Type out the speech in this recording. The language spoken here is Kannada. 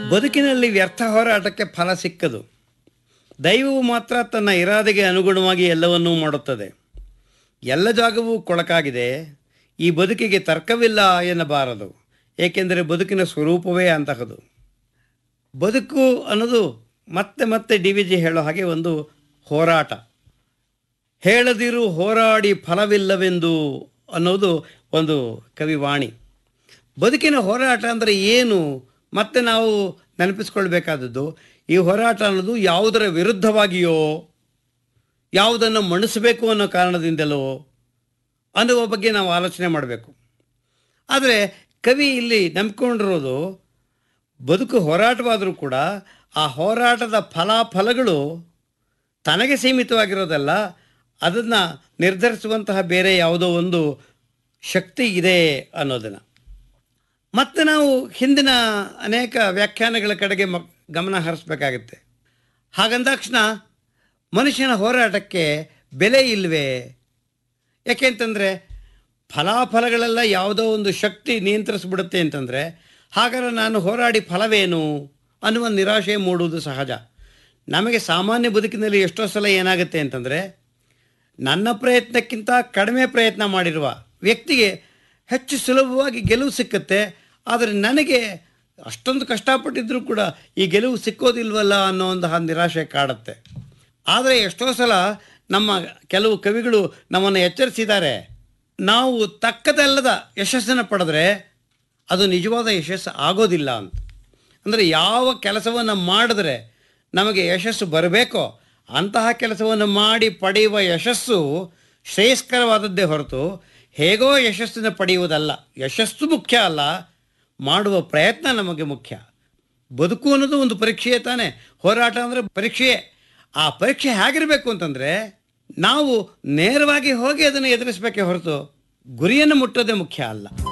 ಬದುಕಿನಲ್ಲಿ ವ್ಯರ್ಥ ಹೋರಾಟಕ್ಕೆ ಫಲ ಸಿಕ್ಕದು ದೈವವು ಮಾತ್ರ ತನ್ನ ಇರಾದೆಗೆ ಅನುಗುಣವಾಗಿ ಎಲ್ಲವನ್ನೂ ಮಾಡುತ್ತದೆ ಎಲ್ಲ ಜಾಗವೂ ಕೊಳಕಾಗಿದೆ ಈ ಬದುಕಿಗೆ ತರ್ಕವಿಲ್ಲ ಎನ್ನಬಾರದು ಏಕೆಂದರೆ ಬದುಕಿನ ಸ್ವರೂಪವೇ ಅಂತಹದು ಬದುಕು ಅನ್ನೋದು ಮತ್ತೆ ಮತ್ತೆ ಡಿ ವಿ ಜಿ ಹೇಳೋ ಹಾಗೆ ಒಂದು ಹೋರಾಟ ಹೇಳದಿರು ಹೋರಾಡಿ ಫಲವಿಲ್ಲವೆಂದು ಅನ್ನೋದು ಒಂದು ಕವಿವಾಣಿ ಬದುಕಿನ ಹೋರಾಟ ಅಂದರೆ ಏನು ಮತ್ತೆ ನಾವು ನೆನಪಿಸ್ಕೊಳ್ಬೇಕಾದದ್ದು ಈ ಹೋರಾಟ ಅನ್ನೋದು ಯಾವುದರ ವಿರುದ್ಧವಾಗಿಯೋ ಯಾವುದನ್ನು ಮಣಿಸಬೇಕು ಅನ್ನೋ ಕಾರಣದಿಂದಲೋ ಅನ್ನುವ ಬಗ್ಗೆ ನಾವು ಆಲೋಚನೆ ಮಾಡಬೇಕು ಆದರೆ ಕವಿ ಇಲ್ಲಿ ನಂಬಿಕೊಂಡಿರೋದು ಬದುಕು ಹೋರಾಟವಾದರೂ ಕೂಡ ಆ ಹೋರಾಟದ ಫಲಾಫಲಗಳು ತನಗೆ ಸೀಮಿತವಾಗಿರೋದಲ್ಲ ಅದನ್ನು ನಿರ್ಧರಿಸುವಂತಹ ಬೇರೆ ಯಾವುದೋ ಒಂದು ಶಕ್ತಿ ಇದೆ ಅನ್ನೋದನ್ನು ಮತ್ತೆ ನಾವು ಹಿಂದಿನ ಅನೇಕ ವ್ಯಾಖ್ಯಾನಗಳ ಕಡೆಗೆ ಮ ಗಮನ ಹರಿಸ್ಬೇಕಾಗತ್ತೆ ಹಾಗಂದಾಕ್ಷಣ ಮನುಷ್ಯನ ಹೋರಾಟಕ್ಕೆ ಬೆಲೆ ಇಲ್ವೇ ಯಾಕೆಂತಂದರೆ ಫಲಾಫಲಗಳೆಲ್ಲ ಯಾವುದೋ ಒಂದು ಶಕ್ತಿ ನಿಯಂತ್ರಿಸ್ಬಿಡುತ್ತೆ ಅಂತಂದರೆ ಹಾಗಾದ್ರೆ ನಾನು ಹೋರಾಡಿ ಫಲವೇನು ಅನ್ನುವ ನಿರಾಶೆ ಮೂಡುವುದು ಸಹಜ ನಮಗೆ ಸಾಮಾನ್ಯ ಬದುಕಿನಲ್ಲಿ ಎಷ್ಟೋ ಸಲ ಏನಾಗುತ್ತೆ ಅಂತಂದರೆ ನನ್ನ ಪ್ರಯತ್ನಕ್ಕಿಂತ ಕಡಿಮೆ ಪ್ರಯತ್ನ ಮಾಡಿರುವ ವ್ಯಕ್ತಿಗೆ ಹೆಚ್ಚು ಸುಲಭವಾಗಿ ಗೆಲುವು ಸಿಕ್ಕತ್ತೆ ಆದರೆ ನನಗೆ ಅಷ್ಟೊಂದು ಕಷ್ಟಪಟ್ಟಿದ್ದರೂ ಕೂಡ ಈ ಗೆಲುವು ಸಿಕ್ಕೋದಿಲ್ವಲ್ಲ ಅನ್ನೋ ಒಂದು ನಿರಾಶೆ ಕಾಡುತ್ತೆ ಆದರೆ ಎಷ್ಟೋ ಸಲ ನಮ್ಮ ಕೆಲವು ಕವಿಗಳು ನಮ್ಮನ್ನು ಎಚ್ಚರಿಸಿದ್ದಾರೆ ನಾವು ತಕ್ಕದಲ್ಲದ ಯಶಸ್ಸನ್ನು ಪಡೆದ್ರೆ ಅದು ನಿಜವಾದ ಯಶಸ್ಸು ಆಗೋದಿಲ್ಲ ಅಂತ ಅಂದರೆ ಯಾವ ಕೆಲಸವನ್ನು ಮಾಡಿದ್ರೆ ನಮಗೆ ಯಶಸ್ಸು ಬರಬೇಕೋ ಅಂತಹ ಕೆಲಸವನ್ನು ಮಾಡಿ ಪಡೆಯುವ ಯಶಸ್ಸು ಶ್ರೇಯಸ್ಕರವಾದದ್ದೇ ಹೊರತು ಹೇಗೋ ಯಶಸ್ಸನ್ನು ಪಡೆಯುವುದಲ್ಲ ಯಶಸ್ಸು ಮುಖ್ಯ ಅಲ್ಲ ಮಾಡುವ ಪ್ರಯತ್ನ ನಮಗೆ ಮುಖ್ಯ ಬದುಕು ಅನ್ನೋದು ಒಂದು ಪರೀಕ್ಷೆಯೇ ತಾನೆ ಹೋರಾಟ ಅಂದರೆ ಪರೀಕ್ಷೆಯೇ ಆ ಪರೀಕ್ಷೆ ಹೇಗಿರಬೇಕು ಅಂತಂದರೆ ನಾವು ನೇರವಾಗಿ ಹೋಗಿ ಅದನ್ನು ಎದುರಿಸಬೇಕೇ ಹೊರತು ಗುರಿಯನ್ನು ಮುಟ್ಟೋದೇ ಮುಖ್ಯ ಅಲ್ಲ